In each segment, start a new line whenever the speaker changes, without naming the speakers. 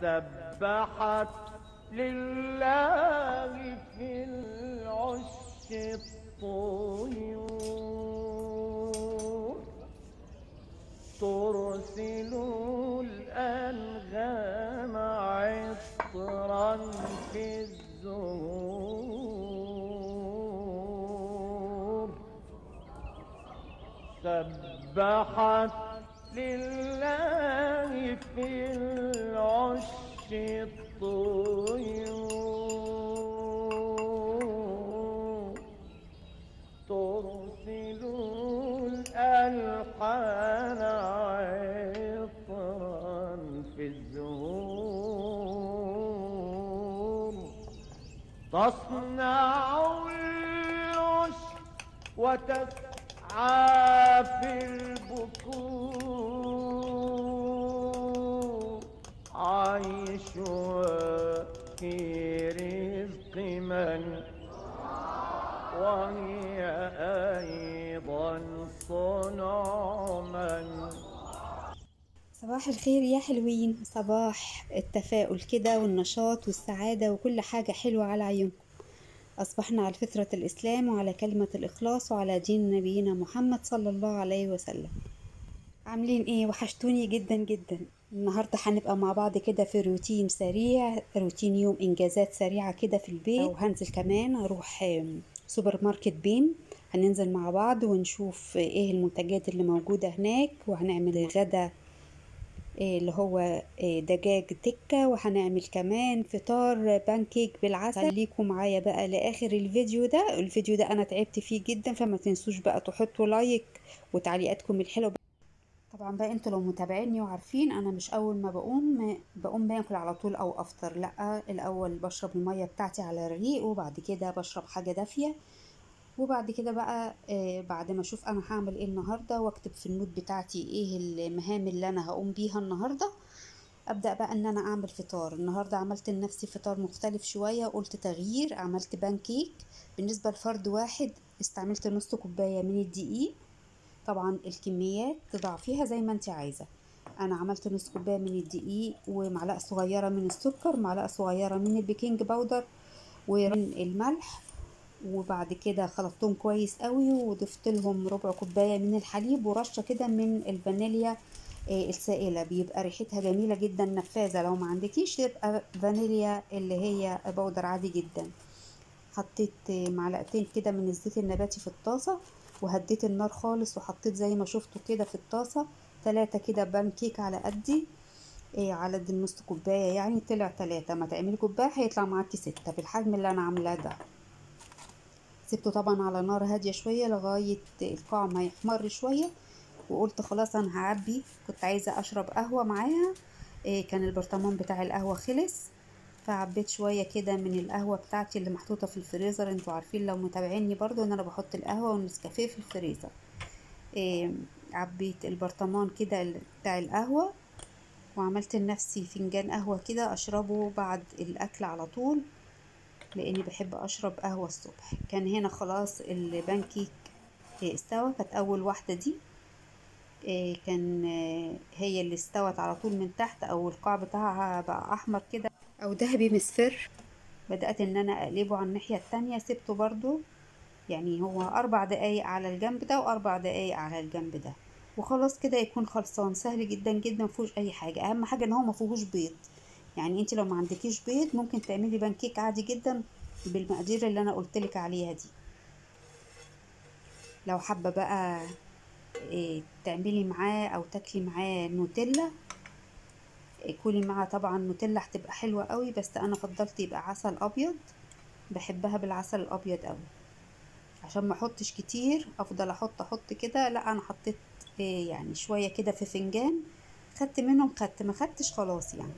سبحت لله في العش الطيور ترسل الأنغام عطرا في الزهور سبحت لله في العش الطيور ترسل الألحان عطرا في الزهور تصنع العش وتسعى في البكور عيشها في رزق من وهي أيضا صنع من
صباح الخير يا حلوين صباح التفاؤل كده والنشاط والسعادة وكل حاجة حلوة على عيونكم أصبحنا على فطرة الإسلام وعلى كلمة الإخلاص وعلى دين نبينا محمد صلى الله عليه وسلم عاملين ايه وحشتوني جدا جدا النهاردة هنبقى مع بعض كده في روتين سريع روتين يوم إنجازات سريعة كده في البيت وهنزل كمان أروح آم، سوبر ماركت بيم هننزل مع بعض ونشوف ايه المنتجات اللي موجودة هناك وهنعمل غدا إيه اللي هو إيه دجاج تكة وهنعمل كمان فطار بانكيك بالعسل خليكم معايا بقى لآخر الفيديو ده الفيديو ده أنا تعبت فيه جدا فما تنسوش بقى تحطوا لايك وتعليقاتكم الحلوة طبعا بقى انتوا لو متابعيني وعارفين انا مش اول ما بقوم بقوم باكل على طول او افطر لا الاول بشرب الميه بتاعتي على الريق وبعد كده بشرب حاجه دافيه وبعد كده بقى آه، بعد ما اشوف انا هعمل ايه النهارده واكتب في النوت بتاعتي ايه المهام اللي انا هقوم بيها النهارده ابدا بقى ان انا اعمل فطار النهارده عملت لنفسي فطار مختلف شويه قلت تغيير عملت بانكيك بالنسبه لفرد واحد استعملت نص كوبايه من الدقيق طبعا الكميات تضعفيها زي ما انت عايزه انا عملت نص كوبايه من الدقيق ومعلقه صغيره من السكر معلقه صغيره من البيكنج باودر ومن الملح وبعد كده خلطتهم كويس قوي وضفت لهم ربع كوبايه من الحليب ورشه كده من الفانيليا آه، السائله بيبقى ريحتها جميله جدا نفاذه لو ما عندكيش يبقى فانيليا اللي هي بودر عادي جدا حطيت آه، معلقتين كده من الزيت النباتي في الطاسه وهديت النار خالص وحطيت زي ما شفتوا كده في الطاسه ثلاثة كده بانكيك على قدي إيه على قد النص كوبايه يعني طلع ثلاثة ما تعملي كوبايه هيطلع معاكي ستة بالحجم اللي انا عاملاه ده سبته طبعا على نار هادية شوية لغاية القاع ما يحمر شوية وقلت خلاص انا هعبي كنت عايزة اشرب قهوة معاها إيه كان البرطمان بتاع القهوة خلص فعبيت شوية كده من القهوة بتاعتي اللي محطوطة في الفريزر انتوا عارفين لو متابعيني برضو ان انا بحط القهوة والنسكافيه في الفريزر إيه عبيت البرطمان كده بتاع القهوة وعملت لنفسي فنجان قهوة كده اشربه بعد الاكل على طول لاني بحب اشرب قهوة الصبح كان هنا خلاص البانكيك إيه، استوى كانت اول واحدة دي إيه، كان آه، هي اللي استوت على طول من تحت او القاع بتاعها بقى احمر كده او ذهبي مصفر بدأت ان انا اقلبه على الناحية التانية سبته برضو يعني هو اربع دقايق على الجنب ده واربع دقايق على الجنب ده وخلاص كده يكون خلصان سهل جدا جدا مفيهوش اي حاجة اهم حاجة ان هو مفيهوش بيض يعني انت لو ما عندكيش بيض ممكن تعملي بانكيك عادي جدا بالمقادير اللي انا قلتلك عليها دي لو حابة بقى إيه، تعملي معاه او تاكلي معاه نوتيلا إيه، كلي معاه طبعا نوتيلا هتبقى حلوة قوي بس انا فضلت يبقى عسل ابيض بحبها بالعسل الابيض قوي عشان ما احطش كتير افضل احط احط كده لا انا حطيت إيه، يعني شوية كده في فنجان خدت منهم خدت ما خدتش خلاص يعني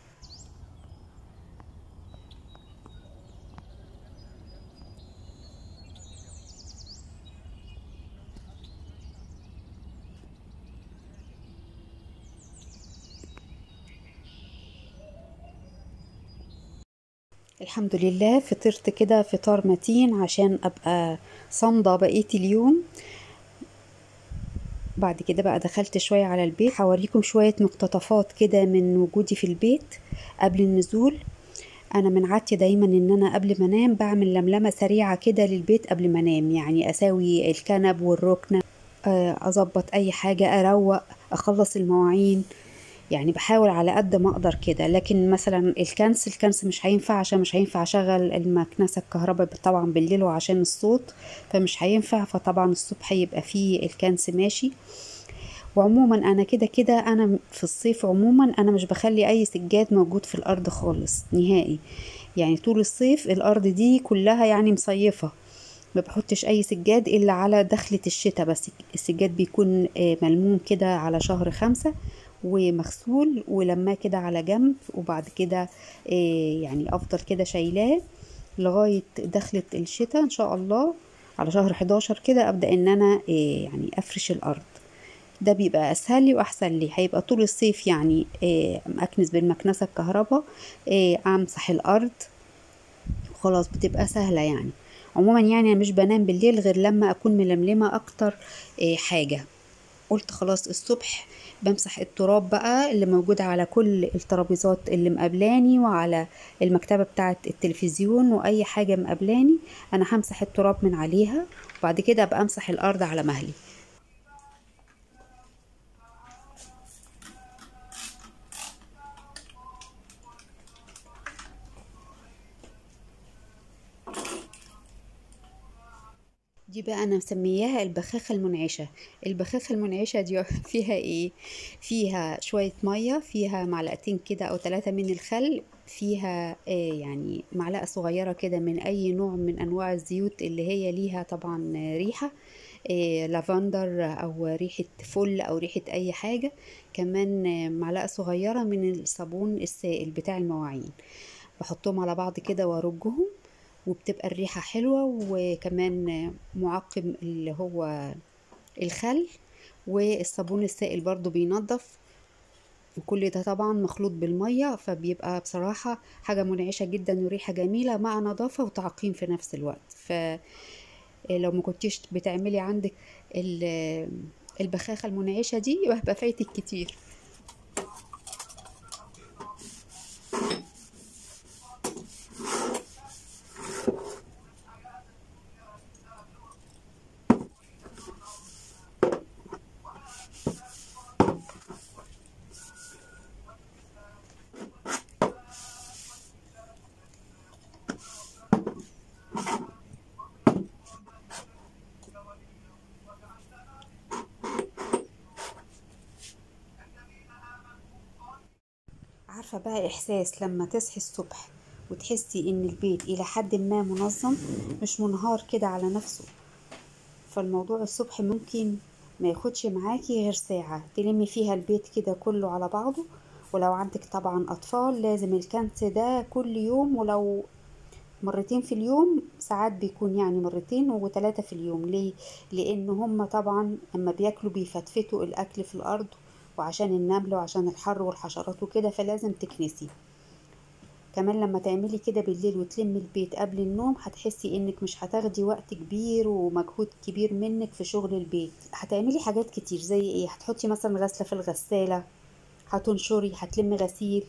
الحمد لله فطرت كده فطار متين عشان ابقى صامدة بقية اليوم بعد كده بقى دخلت شوية على البيت هوريكم شوية مقتطفات كده من وجودي في البيت قبل النزول انا من عادتي دايما ان انا قبل ما انام بعمل لملمه سريعه كده للبيت قبل ما انام يعني اساوي الكنب والركنه اظبط اي حاجه اروق اخلص المواعين يعني بحاول على قد ما اقدر كده لكن مثلا الكنس الكنس مش هينفع عشان مش هينفع اشغل المكنسه الكهرباء طبعا بالليل وعشان الصوت فمش هينفع فطبعا الصبح يبقى فيه الكنس ماشي وعموما انا كده كده انا في الصيف عموما انا مش بخلي اي سجاد موجود في الارض خالص نهائي يعني طول الصيف الارض دي كلها يعني مصيفه ما بحطش اي سجاد الا على دخلة الشتاء بس السجاد بيكون ملموم كده على شهر خمسة ومغسول ولما كده على جنب وبعد كده يعني افضل كده شايلاه لغاية دخلة الشتاء ان شاء الله على شهر 11 كده ابدأ ان انا يعني افرش الارض ده بيبقى اسهل لي واحسن لي هيبقى طول الصيف يعني اكنس بالمكنسه الكهرباء امسح الارض خلاص بتبقى سهله يعني عموما يعني انا مش بنام بالليل غير لما اكون ململمه اكتر حاجه قلت خلاص الصبح بمسح التراب بقى اللي موجود على كل الترابيزات اللي مقابلاني وعلى المكتبة بتاعة التلفزيون وأي حاجة مقابلاني أنا همسح التراب من عليها وبعد كده أبقى أمسح الأرض على مهلي دي بقى انا مسمياها البخاخة المنعشة البخاخة المنعشة دي فيها ايه فيها شوية مية فيها معلقتين كده او ثلاثة من الخل فيها آه يعني معلقة صغيرة كده من اي نوع من انواع الزيوت اللي هي ليها طبعا ريحة آه لافندر او ريحة فل او ريحة اي حاجة كمان آه معلقة صغيرة من الصابون السائل بتاع المواعين بحطهم على بعض كده وارجهم وبتبقى الريحة حلوة وكمان معقم اللي هو الخل والصابون السائل برضو بينظف وكل ده طبعا مخلوط بالمية فبيبقى بصراحة حاجة منعشة جدا وريحة جميلة مع نظافة وتعقيم في نفس الوقت فلو ما كنتيش بتعملي عندك البخاخة المنعشة دي يبقى فايتك كتير عارفة بقى إحساس لما تصحي الصبح وتحسي إن البيت إلى حد ما منظم مش منهار كده على نفسه فالموضوع الصبح ممكن ما ياخدش معاكي غير ساعة تلمي فيها البيت كده كله على بعضه ولو عندك طبعا أطفال لازم الكنس ده كل يوم ولو مرتين في اليوم ساعات بيكون يعني مرتين وثلاثة في اليوم ليه؟ لأن هم طبعا لما بياكلوا بيفتفتوا الأكل في الأرض وعشان النمل وعشان الحر والحشرات وكده فلازم تكنسي كمان لما تعملي كده بالليل وتلمي البيت قبل النوم هتحسي انك مش هتاخدي وقت كبير ومجهود كبير منك في شغل البيت هتعملي حاجات كتير زي ايه هتحطي مثلا غسلة في الغسالة هتنشري هتلمي غسيل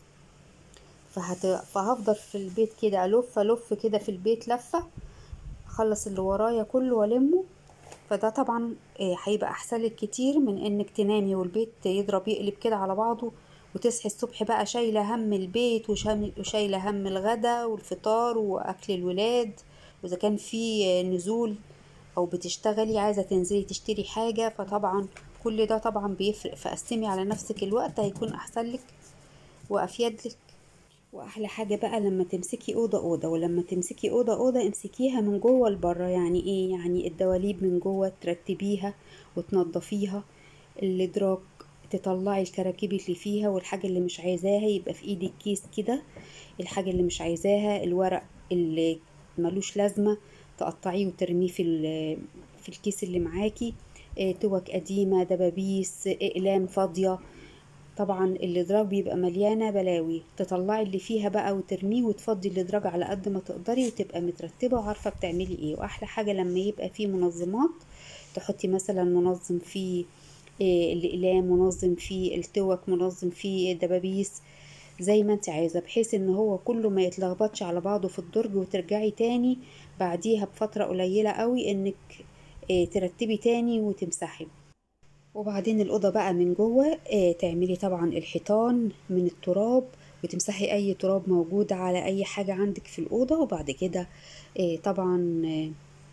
فهت... فهفضل في البيت كده الف الف كده في البيت لفة اخلص اللي ورايا كله والمه فده طبعا هيبقى احسن لك كتير من انك تنامي والبيت يضرب يقلب كده على بعضه وتصحي الصبح بقى شايلة هم البيت وشايلة هم الغدا والفطار واكل الولاد واذا كان في نزول او بتشتغلي عايزة تنزلي تشتري حاجة فطبعا كل ده طبعا بيفرق فقسمي على نفسك الوقت هيكون احسن لك وافيد لك واحلى حاجه بقى لما تمسكي اوضه اوضه ولما تمسكي اوضه اوضه امسكيها من جوه لبره يعني ايه يعني الدواليب من جوه ترتبيها وتنضفيها الادراج تطلعي الكراكيب اللي فيها والحاجه اللي مش عايزاها يبقى في ايدك كيس كده الحاجه اللي مش عايزاها الورق اللي ملوش لازمه تقطعيه وترميه في في الكيس اللي معاكي توك قديمه دبابيس اقلام فاضيه طبعا الادراج بيبقى مليانه بلاوي تطلعي اللي فيها بقى وترميه وتفضي الادراج على قد ما تقدري وتبقى مترتبه وعارفه بتعملي ايه واحلى حاجه لما يبقى فيه منظمات تحطي مثلا منظم فيه إيه الاقلام منظم فيه التوك منظم فيه الدبابيس زي ما انت عايزه بحيث ان هو كله ما يتلخبطش على بعضه في الدرج وترجعي تاني بعديها بفتره قليله قوي انك إيه ترتبي تاني وتمسحي وبعدين الأوضة بقى من جوه آه، تعملي طبعا الحيطان من التراب وتمسحي أي تراب موجود على أي حاجة عندك في الأوضة وبعد كده آه، طبعا آه،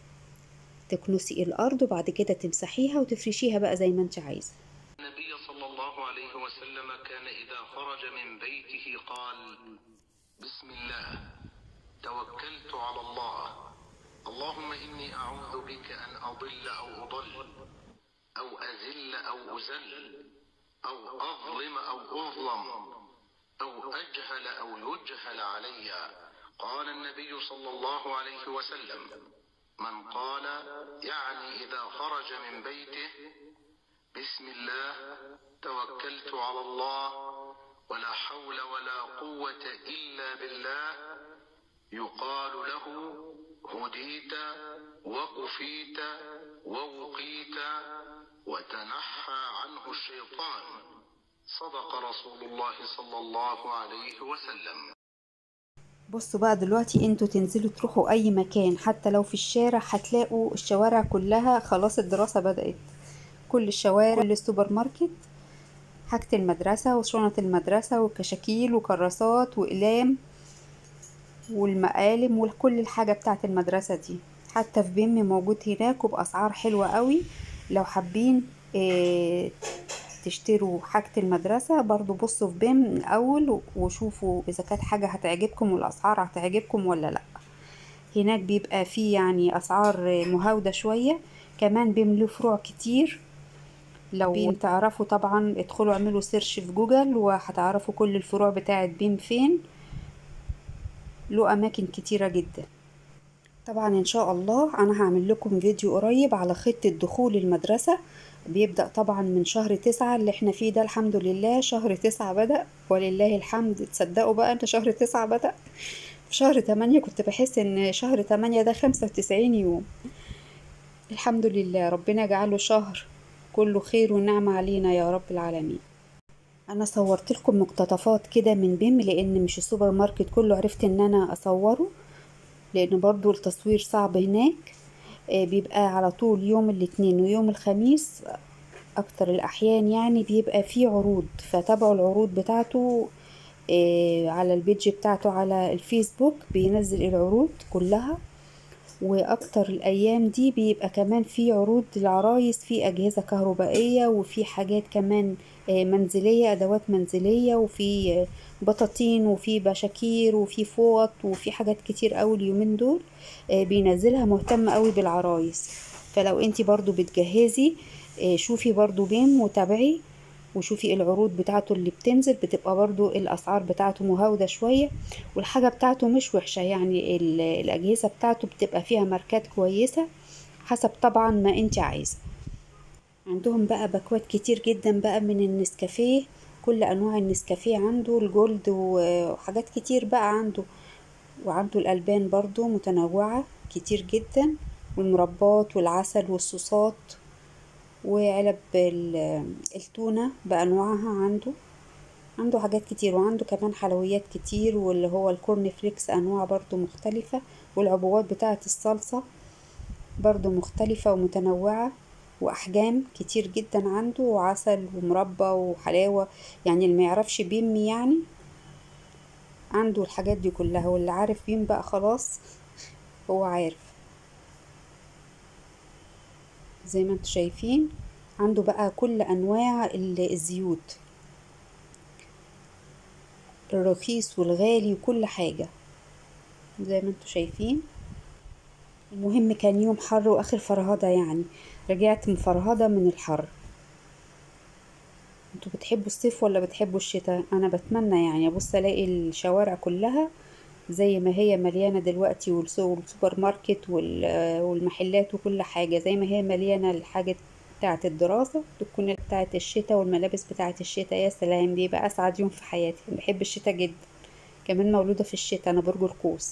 تكنسي الأرض وبعد كده تمسحيها وتفرشيها بقى زي ما انت عايزة
النبي صلى الله عليه وسلم كان إذا خرج من بيته قال بسم الله توكلت على الله اللهم إني أعوذ بك أن أضل أو أضل أو أذل أو أزل أو أظلم أو أظلم أو أجهل أو يجهل علي قال النبي صلى الله عليه وسلم من قال يعني إذا خرج من بيته بسم الله توكلت على الله ولا حول ولا قوة إلا بالله يقال له هديت وكفيت ووقيت وتنحى عنه الشيطان صدق رسول الله صلى الله عليه وسلم
بصوا بقى دلوقتي انتوا تنزلوا تروحوا اي مكان حتى لو في الشارع هتلاقوا الشوارع كلها خلاص الدراسة بدأت كل الشوارع كل السوبر ماركت حاجة المدرسة وشنط المدرسة وكشاكيل وكراسات وأقلام والمقالم وكل الحاجة بتاعة المدرسة دي حتى في بيم موجود هناك وبأسعار حلوة قوي لو حابين اه تشتروا حاجة المدرسة برضو بصوا في بيم من الأول وشوفوا إذا كانت حاجة هتعجبكم والأسعار هتعجبكم ولا لأ هناك بيبقى فيه يعني أسعار مهاودة شوية كمان بيم له فروع كتير لو بيم تعرفوا طبعا ادخلوا اعملوا سيرش في جوجل وهتعرفوا كل الفروع بتاعة بيم فين له أماكن كتيرة جدا طبعا ان شاء الله انا هعمل لكم فيديو قريب على خطة دخول المدرسة بيبدأ طبعا من شهر تسعة اللي احنا فيه ده الحمد لله شهر تسعة بدأ ولله الحمد تصدقوا بقى ان شهر تسعة بدأ في شهر تمانية كنت بحس ان شهر تمانية ده خمسة وتسعين يوم الحمد لله ربنا يجعله شهر كله خير ونعمة علينا يا رب العالمين انا صورت لكم مقتطفات كده من بيم لان مش السوبر ماركت كله عرفت ان انا اصوره لان برضو التصوير صعب هناك بيبقى على طول يوم الاثنين ويوم الخميس اكتر الاحيان يعني بيبقى فيه عروض فتابعوا العروض بتاعته على البيج بتاعته على الفيسبوك بينزل العروض كلها واكتر الايام دي بيبقى كمان في عروض العرايس في اجهزة كهربائية وفي حاجات كمان منزلية ادوات منزلية وفي بطاطين وفي بشاكير وفي فوط وفي حاجات كتير قوي اليومين دول بينزلها مهتم قوي بالعرايس فلو انتي برضو بتجهزي شوفي برضو بيم وتابعي وشوفي العروض بتاعته اللي بتنزل بتبقى برضو الاسعار بتاعته مهاودة شوية والحاجة بتاعته مش وحشة يعني الاجهزة بتاعته بتبقى فيها ماركات كويسة حسب طبعا ما انت عايزة عندهم بقى باكوات كتير جدا بقى من النسكافيه كل انواع النسكافيه عنده الجولد وحاجات كتير بقى عنده وعنده الالبان برضو متنوعة كتير جدا والمربات والعسل والصوصات وعلب التونة بأنواعها عنده عنده حاجات كتير وعنده كمان حلويات كتير واللي هو الكورن فليكس أنواع برضو مختلفة والعبوات بتاعة الصلصة برضو مختلفة ومتنوعة وأحجام كتير جدا عنده وعسل ومربى وحلاوة يعني اللي ما يعرفش بيم يعني عنده الحاجات دي كلها واللي عارف بيم بقى خلاص هو عارف زي ما انتم شايفين عنده بقى كل انواع الزيوت الرخيص والغالي وكل حاجة زي ما انتم شايفين المهم كان يوم حر واخر فرهدة يعني رجعت مفرهدة من الحر انتوا بتحبوا الصيف ولا بتحبوا الشتاء انا بتمنى يعني ابص الاقي الشوارع كلها زي ما هي مليانة دلوقتي والسوبر ماركت والمحلات وكل حاجة زي ما هي مليانة الحاجة بتاعة الدراسة تكون بتاعة الشتاء والملابس بتاعة الشتاء يا سلام بيبقى أسعد يوم في حياتي بحب الشتاء جدا كمان مولودة في الشتاء أنا برج القوس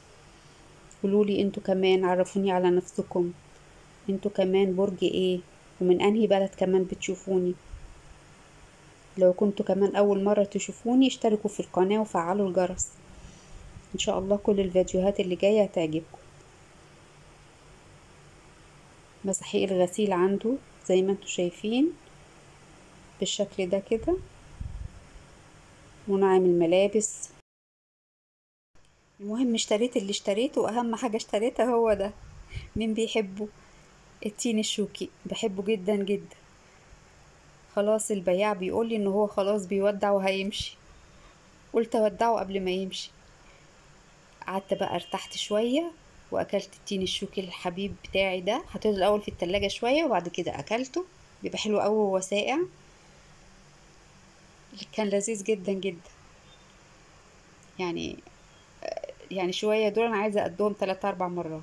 قولولي انتوا كمان عرفوني على نفسكم انتوا كمان برج ايه ومن انهي بلد كمان بتشوفوني لو كنتوا كمان اول مرة تشوفوني اشتركوا في القناة وفعلوا الجرس ان شاء الله كل الفيديوهات اللي جاية هتعجبكم مساحيق الغسيل عنده زي ما انتوا شايفين بالشكل ده كده ونعم الملابس المهم اشتريت اللي اشتريته واهم حاجة اشتريتها هو ده مين بيحبه التين الشوكي بحبه جدا جدا خلاص البياع بيقولي ان هو خلاص بيودع وهيمشي قلت اودعه قبل ما يمشي قعدت بقى ارتحت شوية واكلت التين الشوكي الحبيب بتاعي ده حطيته الاول في التلاجة شوية وبعد كده اكلته بيبقى حلو قوي وهو ساقع كان لذيذ جدا جدا يعني يعني شوية دول انا عايزة اقدهم تلات اربع مرات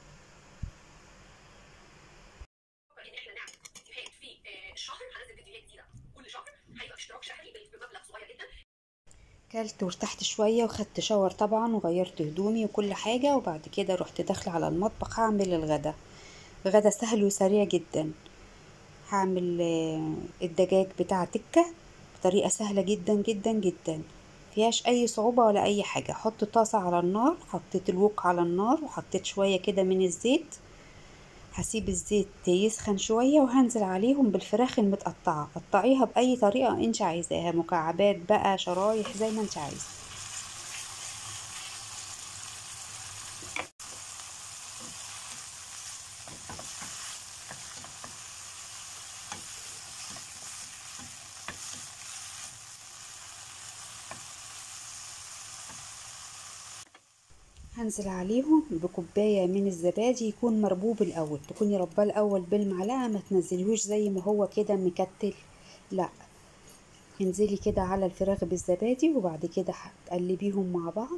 ان احنا نعمل فيديوهات في آه، الشهر هنزل فيديوهات جديده كل شهر هيبقى اشتراك شهري بمبلغ صغير جدا
كلت وارتحت شوية وخدت شاور طبعا وغيرت هدومي وكل حاجة وبعد كده رحت داخلة على المطبخ هعمل الغدا غدا سهل وسريع جدا هعمل آه، الدجاج بتاع تكة بطريقة سهلة جدا جدا جدا فيهاش اي صعوبة ولا اي حاجة حط طاسة على النار حطيت الوك على النار وحطيت شوية كده من الزيت هسيب الزيت يسخن شوية وهنزل عليهم بالفراخ المتقطعة قطعيها بأي طريقة انت عايزاها مكعبات بقى شرايح زي ما انت عايزة هنزل عليهم بكوباية من الزبادي يكون مربوب الأول تكوني رباه الأول بالمعلقة ما تنزليهوش زي ما هو كده مكتل لا انزلي كده على الفراخ بالزبادي وبعد كده هتقلبيهم مع بعض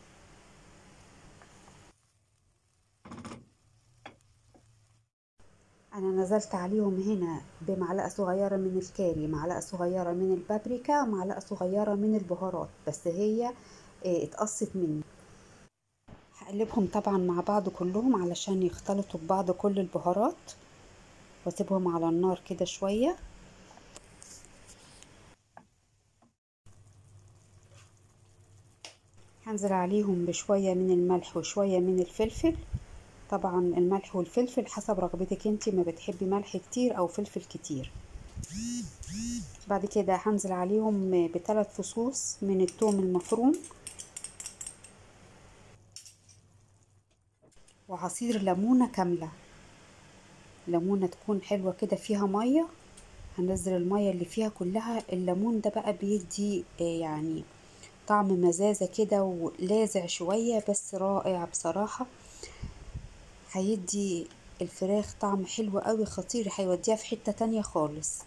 انا نزلت عليهم هنا بمعلقه صغيره من الكاري معلقه صغيره من البابريكا معلقه صغيره من البهارات بس هي اه، اتقصت مني هقلبهم طبعا مع بعض كلهم علشان يختلطوا ببعض كل البهارات واسيبهم على النار كده شويه هنزل عليهم بشويه من الملح وشويه من الفلفل طبعا الملح والفلفل حسب رغبتك انتي ما بتحبي ملح كتير او فلفل كتير بعد كده هنزل عليهم بثلاث فصوص من الثوم المفروم وعصير ليمونة كاملة ليمونة تكون حلوة كده فيها مية هنزل المية اللي فيها كلها الليمون ده بقى بيدي آه، يعني طعم مزازة كده ولاذع شوية بس رائع بصراحة هيدي الفراخ طعم حلو قوي خطير هيوديها في حتة تانية خالص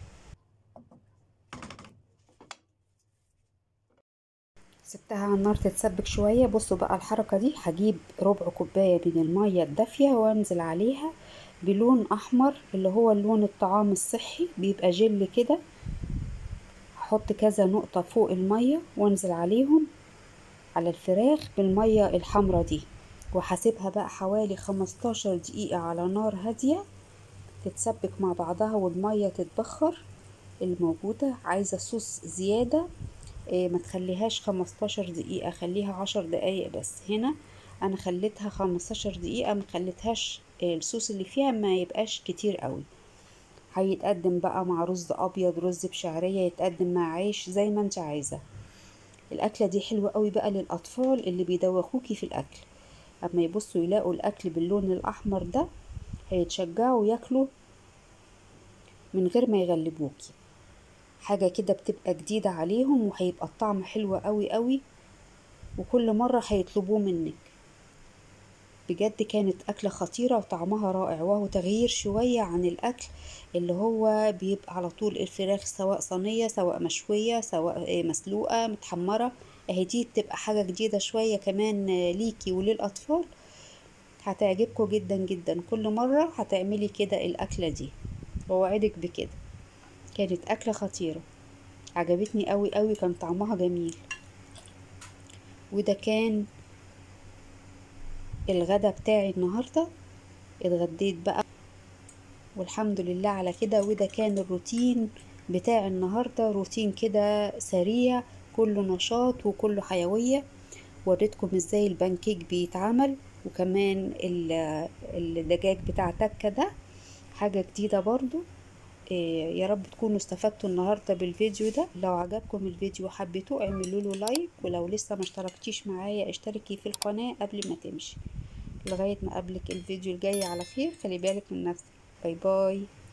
سبتها على النار تتسبك شوية بصوا بقى الحركة دي هجيب ربع كوباية من المية الدافية وانزل عليها بلون احمر اللي هو اللون الطعام الصحي بيبقى جل كده هحط كذا نقطة فوق المية وانزل عليهم على الفراخ بالمية الحمرة دي وهسيبها بقى حوالي خمستاشر دقيقة على نار هادية تتسبك مع بعضها والمية تتبخر الموجودة عايزة صوص زيادة إيه ما تخليهاش خمستاشر دقيقة خليها عشر دقايق بس هنا انا خليتها خمستاشر دقيقة ما خليتهاش إيه الصوص اللي فيها ما يبقاش كتير قوي هيتقدم بقى مع رز ابيض رز بشعرية يتقدم مع عيش زي ما انت عايزة الاكلة دي حلوة قوي بقى للاطفال اللي بيدوخوكي في الاكل اما يبصوا يلاقوا الاكل باللون الاحمر ده هيتشجعوا ياكلوا من غير ما يغلبوكي حاجة كده بتبقى جديدة عليهم وهيبقى الطعم حلو قوي قوي وكل مرة هيطلبوه منك بجد كانت أكلة خطيرة وطعمها رائع وهو تغيير شوية عن الأكل اللي هو بيبقى على طول الفراخ سواء صينية سواء مشوية سواء مسلوقة متحمرة اهي دي بتبقى حاجة جديدة شوية كمان ليكي وللأطفال هتعجبكم جدا جدا كل مرة هتعملي كده الأكلة دي ووعدك بكده كانت أكلة خطيرة عجبتني قوي قوي كان طعمها جميل وده كان الغدا بتاعي النهاردة اتغديت بقى والحمد لله على كده وده كان الروتين بتاع النهاردة روتين كده سريع كله نشاط وكله حيوية وريتكم ازاي البانكيك بيتعمل وكمان ال- الدجاج بتاع تكة ده حاجة جديدة برضو إيه، يا رب تكونوا استفدتوا النهاردة بالفيديو ده لو عجبكم الفيديو وحبيتوه اعملوا له لايك ولو لسه ما اشتركتيش معايا اشتركي في القناة قبل ما تمشي لغاية ما اقابلك الفيديو الجاي على خير خلي بالك من نفسك باي باي